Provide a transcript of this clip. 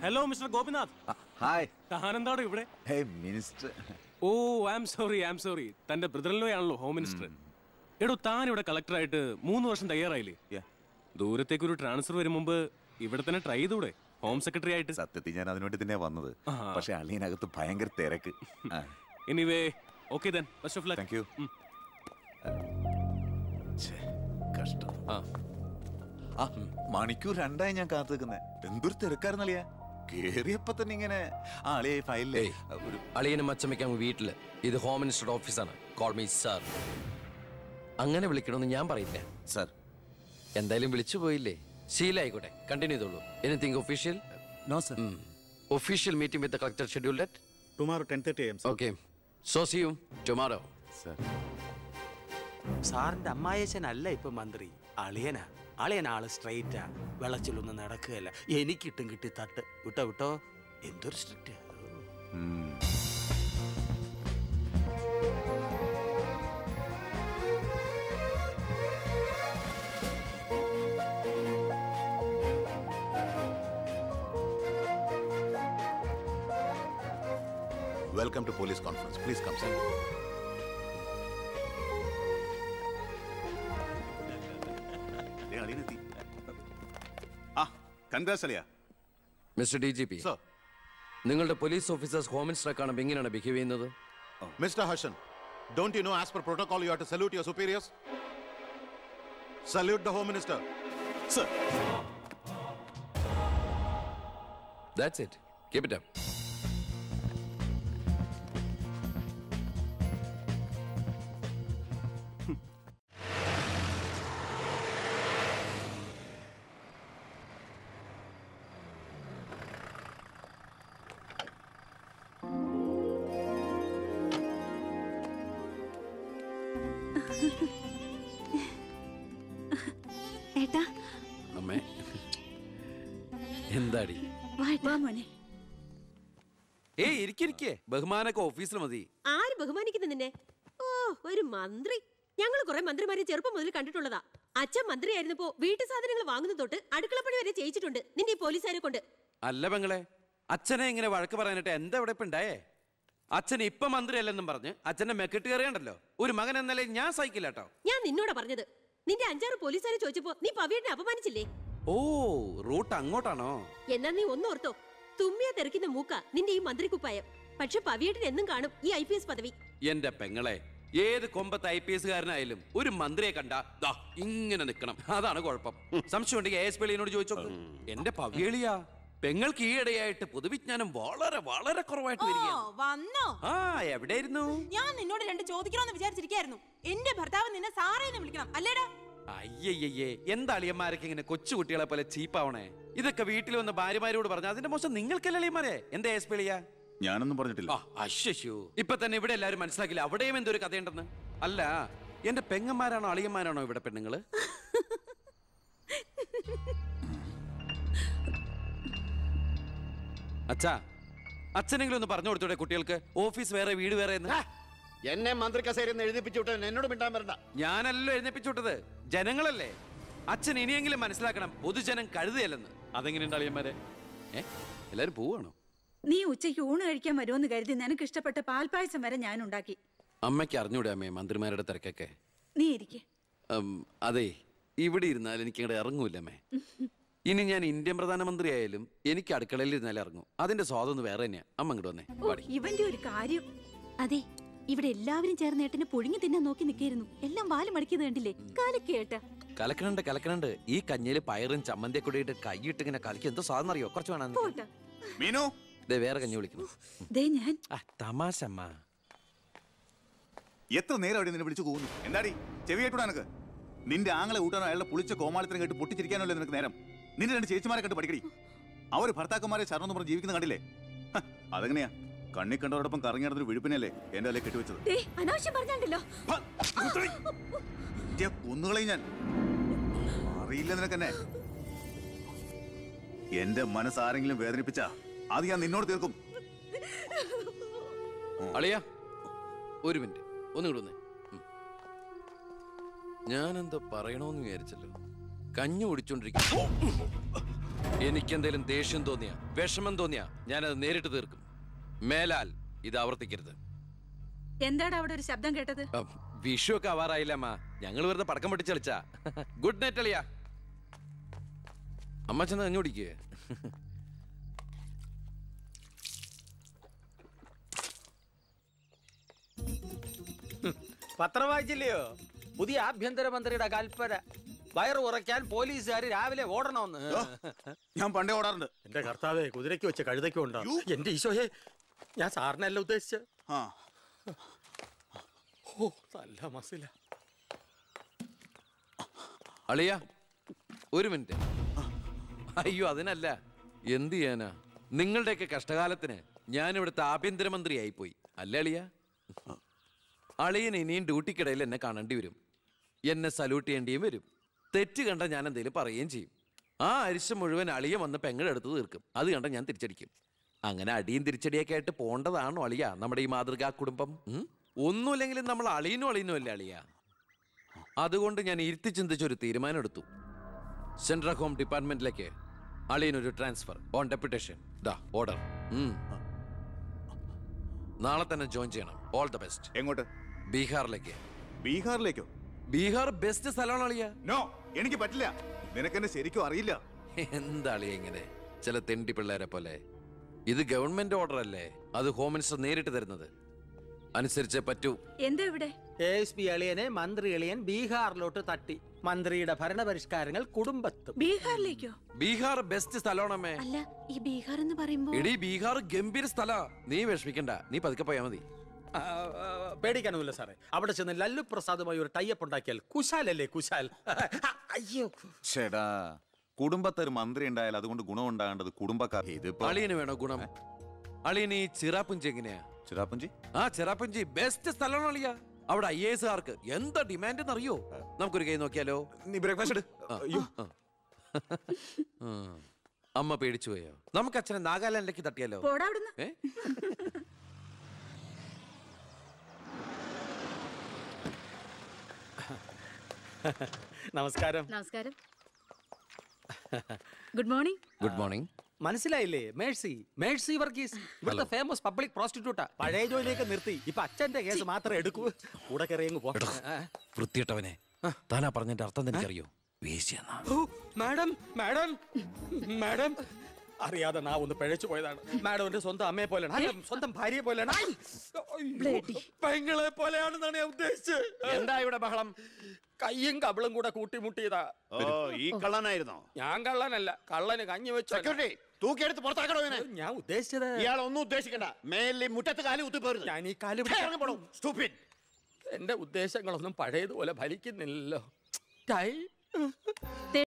Hello mister Gopinath hi താനെന്താണോ ഇവിടെ hey minister oh I am sorry I am sorry തന്റെ ബ്രദറിലോ ആണല്ലോ ഹോം മിനിസ്റ്റർ എടോ താൻ ഇവിടെ കളക്ടറായിട്ട് മൂന്ന് വർഷം തയ്യാറായില്ലേ Yeah. ദൂരത്തേക്ക് ഒരു ട്രാൻസ്ഫർ വരും മുമ്പ് ഇവിടെ തന്നെ ട്രൈ ചെയ്തൂടെ ഹോം സെക്രട്ടറി ആയിട്ട് സത്യത്തിൽ ഞാൻ അതിനുവേണ്ടി തന്നെ വന്നത് ആ. പക്ഷെ അളിയനകത്ത് ഭയങ്കര തിരക്ക് anyway okay then best of luck thank you കഷ്ടം ആ മണിക്കൂർ രണ്ടായി ഞാൻ കാത്തു നിൽക്കുന്നത് എന്തൊരു തിരക്കായിരുന്നളിയാ കേറിയപ്പോ തന്നെ ഇങ്ങനെ ആ അളിയ ഫയലിലേ ഏയ്. ഒരു അളിയനും അച്ചമ്മയ്ക്കും വീട്ടില് ഇത് ഹോം മിനിസ്റ്ററുടെ ഓഫീസാണ് കോൾ മീ സാർ അങ്ങനെ വിളിക്കണമെന്ന് ഞാൻ പറയില്ല സർ എന്തായാലും വിളിച്ചു പോയില്ലേ ശീലായിക്കോട്ടെ കണ്ടിന്യൂ ചെയ്തോളൂ anything official No, sir. Official meeting with collector schedule date Tomorrow, 10.30 a.m., sir. Okay so see you tomorrow sir സാറിന്റെ അമ്മായച്ചനല്ല ഇപ്പൊ മന്ത്രി അളിയനാ അളിയൻ ആള് സ്ട്രെയിറ്റാ വെള്ളച്ചിലൊന്നും നടക്കുകയല്ല എനിക്കിട്ടും കിട്ടി തട്ട് വിട്ടോ വിട്ടോ എന്തൊരു strict welcome to police conference please come sir അളിയനെത്തി ആ കൺഗ്രാസ് അളിയ mister D G P sir നിങ്ങളുടെ പോലീസ് ഓഫീസേഴ്സ് ഹോം മിനിസ്റ്ററെ കാണുമ്പോൾ എങ്ങനെയാണ് ബിഹേവ് ചെയ്യുന്നത് Mr. Harshan, don't you know as per protocol you have to salute your superiors? Salute the Home Minister. Sir that's it keep it up ഏട്ടാ അമ്മേ എന്താടി വാ മോനെ ഏയ് ഇരിക്കിരിക്കേ ബഹുമാനൊക്കെ ഓഫീസിൽ മതി ആര് ബഹുമാനിക്കുന്നു നിന്നെ ഓ ഒരു മന്ത്രി ഞങ്ങൾ കുറെ മന്ത്രിമാരെ ചെറുപ്പം മുതൽ കണ്ടിട്ടുള്ളതാ അച്ഛൻ മന്ത്രിയായിരുന്നപ്പോ വീട്ടു സാധനങ്ങൾ വാങ്ങുന്ന തൊട്ട് അടുക്കളപ്പണി വരെ ചെയ്യിച്ചിട്ടുണ്ട് നിന്റെ ഈ പോലീസുകാരെ കൊണ്ട് അല്ല പെങ്ങളെ അച്ഛനെ ഇങ്ങനെ വഴക്ക് പറയാനായിട്ട് എന്താ ഇവിടെ ഇപ്പൊ ഉണ്ടായേ അച്ഛൻ ഇപ്പൊ മന്ത്രിയല്ലെന്നും പറഞ്ഞ് അച്ഛന്റെ മെക്കിട്ട് കയറിയണ്ടല്ലോ ഒരു മകൻ എന്ന നിലയിൽ ഞാൻ സഹിക്കില്ല കേട്ടോ ഞാൻ നിന്നോടാ പറഞ്ഞത് നിന്റെ അഞ്ചാറ് പോലീസുകാരെ ചോദിച്ചപ്പോ നീ പവിയനെ അപമാനിച്ചില്ലേ ഓ റൂട്ട് അങ്ങോട്ടാണോ എന്നാ നീ ഒന്നോർത്തോ തുമ്മിയ തെറിക്കുന്ന മൂക്ക നിന്റെ ഈ മന്ത്രിക്കുപ്പായം പക്ഷെ പവിയേട്ടൻ എന്നും കാണും ഈ ഐ പി എസ് പദവി എന്റെ പെങ്ങളെ ഏത് കൊമ്പത്ത് ഐ പി എസ്കാരനായാലും ഒരു മന്ത്രിയെ കണ്ട ദാ ഇങ്ങനെ നിൽക്കണം അതാണ് കുഴപ്പം സംശയം ഉണ്ടെങ്കിൽ എ എസ് പെളിയനോട് ചോദിച്ചോക്ക് എന്റെ പവിയളിയാ പെങ്ങൾക്ക് ഈയിടെയായിട്ട് പൊതുവിജ്ഞാനം വളരെ വളരെ കുറവായിട്ട് വരിക വന്നോ ആ എവിടെയായിരുന്നു ഞാൻ നിന്നോട് രണ്ട് ചോദിക്കണമെന്ന് വിചാരിച്ചിരിക്കായിരുന്നു എന്റെ ഭർത്താവ് നിന്നെ സാറേന്ന് വിളിക്കണം അല്ലേടാ അയ്യയ്യേ എന്താ അളിയന്മാരൊക്കെ ഇങ്ങനെ കൊച്ചു കുട്ടികളെ പോലെ ചീപ്പാവണേ ഇതൊക്കെ വീട്ടിൽ വന്ന ഭാര്യമാരോട് പറഞ്ഞു അതിന്റെ മോശം നിങ്ങൾക്കല്ലേ അളിയന്മാരെ എന്താ എസ് പിളിയാ ഞാനൊന്നും പറഞ്ഞിട്ടില്ല ആ അശ്ശോ ഇപ്പൊ തന്നെ ഇവിടെ എല്ലാരും മനസ്സിലാക്കില്ല അവിടെയും എന്തൊരു കഥയുണ്ടെന്ന് അല്ല എന്റെ പെങ്ങന്മാരാണോ അളിയന്മാരാണോ ഇവിടെ പെണ്ണുങ്ങള് അച്ഛാ അച്ഛനെങ്കിലും ഒന്ന് പറഞ്ഞു കൊടുത്തൂടെ കുട്ടികൾക്ക് ഓഫീസ് വേറെ വീട് വേറെ എന്ന് എന്നെ മന്ത്രി കസേരന്ന് എഴുതിപ്പിച്ചു വിട്ടവൻ എന്നോട് മിണ്ടാൻ വരണ്ട ഞാനല്ലോ എഴുന്നേപ്പിച്ചു വിട്ടത് ജനങ്ങളല്ലേ അച്ഛൻ ഇനിയെങ്കിലും മനസ്സിലാക്കണം പൊതുജനം കഴുതയല്ലെന്ന് അതെങ്ങനെയുണ്ട് അളിയന്മാരെ ഏ എല്ലാരും പോവാണോ നീ ഉച്ചയ്ക്ക് ഊണ് കഴിക്കാൻ വരുമെന്ന് കരുതി നിനക്ക് ഇഷ്ടപ്പെട്ട പാൽപ്പായസം വരെ ഞാൻ ഉണ്ടാക്കി അമ്മയ്ക്ക് അറിഞ്ഞൂടെ അമ്മേ മന്ത്രിമാരുടെ തിരക്കൊക്കെ നീ ഇരിക്കെ ഉം, അതെ ഇവിടെ ഇരുന്നാൽ എനിക്ക് ഇങ്ങോട്ട് ഇറങ്ങൂല അമ്മേ ഇനി ഞാൻ ഇന്ത്യൻ പ്രധാനമന്ത്രി ആയാലും എനിക്ക് അടുക്കളയിൽ ഇരുന്നാലേ ഇറങ്ങും അതിന്റെ സ്വാദം വേറെ തന്നെയാ അമ്മ ഇങ്ങോട്ട് വന്നേ ഓ പാടി ഇവന്റെ ഒരു കാര്യം അതെ ഇവിടെ എല്ലാവരും ചേർന്ന് ഏട്ടനെ പുഴുങ്ങി തിന്നാൻ നോക്കി നിൽക്കായിരുന്നു എല്ലാം വാല് മടക്കിയത് കണ്ടില്ലേ കാലൊക്കെ ഏട്ടാ കലക്കണുണ്ട് കലക്കണുണ്ട് ഈ കഞ്ഞില് പയറും ചമ്മന്തിയൊക്കെ കൂടിയിട്ട് കൈയിട്ട് ഇങ്ങനെ കലക്കി എന്തോ സാധനം അറിയോ കുറച്ച് വേണം പോട്ടെ മീനു ദേ വേറെ കഞ്ഞി വിളിക്കുന്നു ദേ ഞാൻ ആ തമാശ അമ്മ എത്ര നേരം അവിടെ നിന്നെ വിളിച്ചു പോകുന്നു എന്താടി ചെവി കേട്ടൂടാ നിനക്ക് നിന്റെ ആങ്ങളെ കൂട്ടാനോ അയാളുടെ പുളിച്ച കോമാളിത്തരം കേട്ട് പൊട്ടിച്ചിരിക്കാനല്ലേ നിനക്ക് നേരം നിന്റെ രണ്ട് ചേച്ചിമാരെ കണ്ട് പഠിക്കടി അവർ ഭർത്താക്കന്മാരെ ശരണം പറഞ്ഞ് ജീവിക്കുന്ന കണ്ടില്ലേ ഹ, അതെങ്ങനെയാ കണ്ണി കണ്ടവരോടൊപ്പം കറങ്ങി നടന്നൊരു വിഴുപ്പിനല്ലേ എന്റെ അല്ലേ കെട്ടിവെച്ചത് ദേ അനാവശ്യം പറഞ്ഞാണ്ടല്ലോ ഹ, നിർത്തടി. ഇജ്ജെ കൊന്നുകളയും ഞാൻ അറിയില്ല നിനക്കെന്നെ എന്റെ മനസ്സ് ആരെങ്കിലും വേദനിപ്പിച്ചാ അത് ഞാൻ നിന്നോട് തീർക്കും അളിയ ഒരു മിനിറ്റ് ഒന്നും കൂടെ ഞാൻ എന്തോ പറയണോന്ന് വിചാരിച്ചല്ലോ കഞ്ഞി കുടിച്ചോണ്ടിരിക്കും എനിക്കെന്തേലും ദേഷ്യം തോന്നിയ വിഷമം തോന്നിയ ഞാനത് നേരിട്ട് തീർക്കും മേലാൽ ഇത് ആവർത്തിക്കരുത് എന്താടാ അവിടെ ഒരു ശബ്ദം കേട്ടത് അം, വിഷു ഒക്കെ ആവാറായില്ല അമ്മ ഞങ്ങൾ വെറുതെ പടക്കം പൊട്ടിച്ച് കളിച്ചാ ഗുഡ് നൈറ്റ് അളിയ അമ്മ ചെന്ന് കഞ്ഞു കുടിക്കേ പത്രം വായിച്ചില്ലയോ പുതിയ ആഭ്യന്തരമന്ത്രിയുടെ കൽപ്പന വയറ് ഉറയ്ക്കാൻ പോലീസുകാർ രാവിലെ ഓടണമെന്ന് ഞാൻ പണ്ടേ ഓടാറുണ്ട് എന്റെ കർത്താവേ കുതിരയ്ക്ക് വെച്ച കഴുതയ്ക്കും ഉണ്ടോ എന്റെ ഈശോയെ ഞാൻ സാറിനല്ല ഉദ്ദേശിച്ച ആ ഓ നല്ല മസില അളിയ ഒരു മിനിറ്റ് അയ്യോ അതിനല്ല എന്ത് ചെയ്യാനാ നിങ്ങളുടെയൊക്കെ കഷ്ടകാലത്തിന് ഞാൻ ഇവിടുത്തെ ആഭ്യന്തരമന്ത്രി ആയിപ്പോയി അല്ലേ അളിയ അളിയൻ ഇനിയും ഡ്യൂട്ടിക്കിടയിൽ എന്നെ കാണേണ്ടി വരും എന്നെ സല്യൂട്ട് ചെയ്യേണ്ടിയും വരും തെറ്റ് കണ്ട ഞാൻ എന്തെങ്കിലും പറയുകയും ചെയ്യും ആ അരിശം മുഴുവൻ അളിയ വന്ന് പെങ്ങളെടുത്ത് തീർക്കും അത് കണ്ട ഞാൻ തിരിച്ചടിക്കും അങ്ങനെ അടിയും തിരിച്ചടിയൊക്കെ ആയിട്ട് പോണ്ടതാണോ അളിയ നമ്മുടെ ഈ മാതൃകാ കുടുംബം ഉം? ഒന്നുമില്ലെങ്കിലും നമ്മൾ അളിയനും അളിയനും അല്ലേ അളിയ അതുകൊണ്ട് ഞാൻ ഇരുത്തി ചിന്തിച്ച ഒരു തീരുമാനം എടുത്തു സെൻട്രൽ ഹോം ഡിപ്പാർട്ട്മെന്റിലേക്ക് അളിയനൊരു ട്രാൻസ്ഫർ ഓൺ ഡെപ്യൂട്ടേഷൻ ദാ ഓർഡർ നാളെ തന്നെ ജോയിൻ ചെയ്യണം ഓൾ ദ ബെസ്റ്റ് എങ്ങോട്ട് ബീഹാറിലേക്ക് ബീഹാറിലേക്കോ ബീഹാർ ബെസ്റ്റ് സ്ഥലമാണ് അളിയ നോ എനിക്ക് പറ്റില്ല നിനക്കെന്നെ ശരിക്കും അറിയില്ല എന്താ അളിയ ഇങ്ങനെ ചില തെണ്ടി പിള്ളേരെ പോലെ ഇത് ഗവൺമെന്റ് ഓർഡർ അല്ലേ അത് ഹോം മിനിസ്റ്റർ നേരിട്ട് തരുന്നത് അനുസരിച്ചേ പറ്റൂ എന്താ ഇവിടെ എ എസ് പി അളിയനെ മന്ത്രി അളിയൻ ബീഹാറിലോട്ട് തട്ടി മന്ത്രിയുടെ ഭരണപരിഷ്കാരങ്ങൾ കുടുംബത്തും ബീഹാറിലേക്കോ ബീഹാർ ബെസ്റ്റ് സ്ഥലമാണമ്മേ അല്ല ഈ ബീഹാർ എന്ന് പറയുമ്പോ എടി ബീഹാർ ഗംഭീര സ്ഥല നീ വിഷമിക്കണ്ട നീ പതുക്കെ പോയാ മതി ആ, ആ, പേടിക്കാനൊന്നുമില്ല സാറേ അവിടെ ചെന്ന് ലല്ലു പ്രസാദുമായി ഒരു ടൈപ്പ് ഉണ്ടാക്കിയാൽ കുശാലല്ലേ കുശാൽ അയ്യോ ചേടാ കുടുംബത്തെ ഒരു മന്ത്രി ഉണ്ടായാൽ അതുകൊണ്ട് ഗുണം ഉണ്ടാകേണ്ടത് കുടുംബക്കാർ ഇതിപ്പോ അളിയന് വേണോ ഗുണം അളിയന് ഈ ചിറാപ്പുഞ്ചി എങ്ങനെയാ ചിറാപ്പുഞ്ചി ആ ചിറാപ്പുഞ്ചി ബെസ്റ്റ് സ്ഥലമാണ് അളിയ അവിടെ ഐ എസ് ആർക്ക് എന്താ ഡിമാൻഡ് എന്നറിയോ നമുക്കൊരു കൈ നോക്കിയാലോ നീ ബ്രേക്ക്ഫാസ്റ്റ് ആ, ആ. ആ. അമ്മ പേടിച്ചു പോയോ നമുക്ക് അച്ഛനെ നാഗാലാൻഡിലേക്ക് തട്ടിയാലോ പോടാ അവിടുന്ന് ഏ നമസ്കാരം നമസ്കാരം ഗുഡ് മോർണിംഗ് ഗുഡ് മോർണിംഗ് മനസ്സിലായില്ലേ മേഴ്സി മേഴ്സി വർഗീസ് ഇവിടുത്തെ ഫേമസ് പബ്ലിക് പ്രോസ്റ്റിറ്റ്യൂട്ടാ പഴയ ജോലിയൊക്കെ നിർത്തി ഇപ്പൊ അച്ഛന്റെ കേസ് മാത്രമേ എടുക്കൂ കൂടെ കയറി അങ്ങ് പോ ആ. വൃത്തിയിട്ടവനെ താനാ പറഞ്ഞതിന്റെ അർത്ഥം എനിക്കറിയോ വേശ്യെന്നാ ഓ, മാഡം മാഡം മാഡം അറിയാതെ നാ ഒന്ന് പിഴച്ചു പോയതാണ് മാഡം എന്റെ സ്വന്തം അമ്മയെ പോലെയാണ് അല്ല, സ്വന്തം ഭാര്യയെ പോലെയാണ് ഐ! അയ്യോ, പെങ്ങളെ പോലെയാണെന്നാണ് ഞാൻ ഉദ്ദേശിച്ചത് എന്താ ഇവിടെ ബഹളം കയ്യും കബളും കൂടെ കൂട്ടിമുട്ടിയതാ ഓ ഈ കള്ളനായിരുന്നോ ഞാൻ കള്ളനല്ല കള്ളന് കഞ്ഞി വെച്ചു സെക്യൂരിറ്റി തൂക്കിയെടുത്ത് പുറത്താക്കണോ ഇവനെ ഞാൻ ഉദ്ദേശിച്ചത് ഇയാൾ ഒന്നും ഉദ്ദേശിക്കണ്ട മേലിൽ മുറ്റത്ത് കാലി കുത്തിപ്പോരുത് ഞാൻ ഈ കാല് ഇറങ്ങപ്പെടൂ stupid. എന്റെ ഉദ്ദേശങ്ങളൊന്നും പഴയതുപോലെ ഫലിക്കുന്നില്ലല്ലോ ടൈ